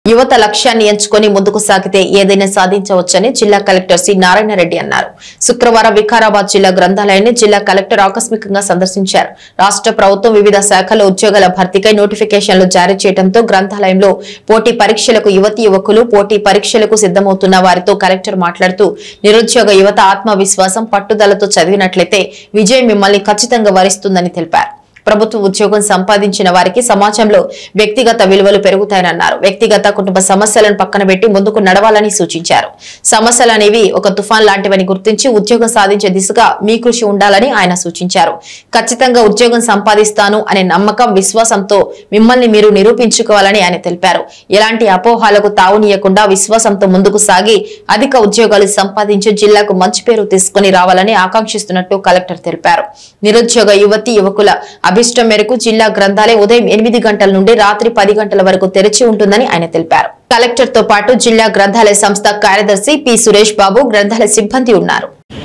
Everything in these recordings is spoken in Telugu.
యువత లక్ష్యాన్ని ఎంచుకొని ముందుకు సాగితే ఏదైనా సాధించవచ్చని జిల్లా కలెక్టర్ సి నారాయణరెడ్డి అన్నారు శుక్రవారం వికారాబాద్ జిల్లా గ్రంథాలయాన్ని జిల్లా కలెక్టర్ ఆకస్మికంగా సందర్శించారు రాష్ట్ర ప్రభుత్వం వివిధ శాఖల ఉద్యోగాల భర్తీకై నోటిఫికేషన్లు జారీ చేయడంతో గ్రంథాలయంలో పోటీ పరీక్షలకు యువతి యువకులు పోటీ పరీక్షలకు సిద్ధమవుతున్న వారితో కలెక్టర్ మాట్లాడుతూ నిరుద్యోగ యువత ఆత్మవిశ్వాసం పట్టుదలతో చదివినట్లయితే విజయం మిమ్మల్ని ఖచ్చితంగా వరిస్తుందని తెలిపారు ప్రభుత్వ ఉద్యోగం సంపాదించిన వారికి సమాజంలో వ్యక్తిగత విలువలు పెరుగుతాయనన్నారు వ్యక్తిగత కుటుంబ సమస్యలను పక్కన పెట్టి ముందుకు నడవాలని సూచించారు సమస్యలు అనేవి ఒక తుఫాన్ లాంటివని గుర్తించి ఉద్యోగం సాధించే దిశగా మీ కృషి ఉండాలని ఆయన సూచించారు ఖచ్చితంగా ఉద్యోగం సంపాదిస్తాను అనే నమ్మకం విశ్వాసంతో మిమ్మల్ని మీరు నిరూపించుకోవాలని ఆయన తెలిపారు ఎలాంటి అపోహాలకు తావునీయకుండా విశ్వాసంతో ముందుకు సాగి అధిక ఉద్యోగాలు సంపాదించి జిల్లాకు మంచి పేరు తీసుకుని రావాలని ఆకాంక్షిస్తున్నట్టు కలెక్టర్ తెలిపారు నిరుద్యోగ యువతి యువకుల అభిష్టం మేరకు జిల్లా గ్రంథాలయం ఉదయం ఎనిమిది గంటల నుండి రాత్రి పది గంటల వరకు తెరిచి ఉంటుందని ఆయన తెలిపారు కలెక్టర్ తో పాటు జిల్లా గ్రంథాలయ సంస్థ కార్యదర్శి పి సురేష్ బాబు గ్రంథాలయ సిబ్బంది ఉన్నారు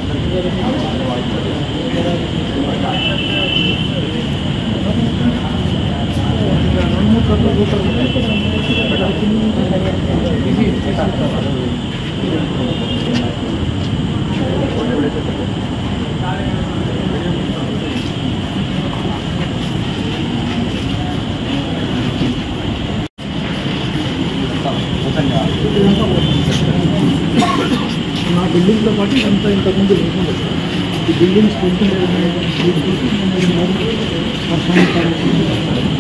నా బిల్డింగ్తో పాటు ఇదంతా ఇంతకుముందు లేకుండా ఈ బిల్డింగ్స్ కొంచెం పర్సనల్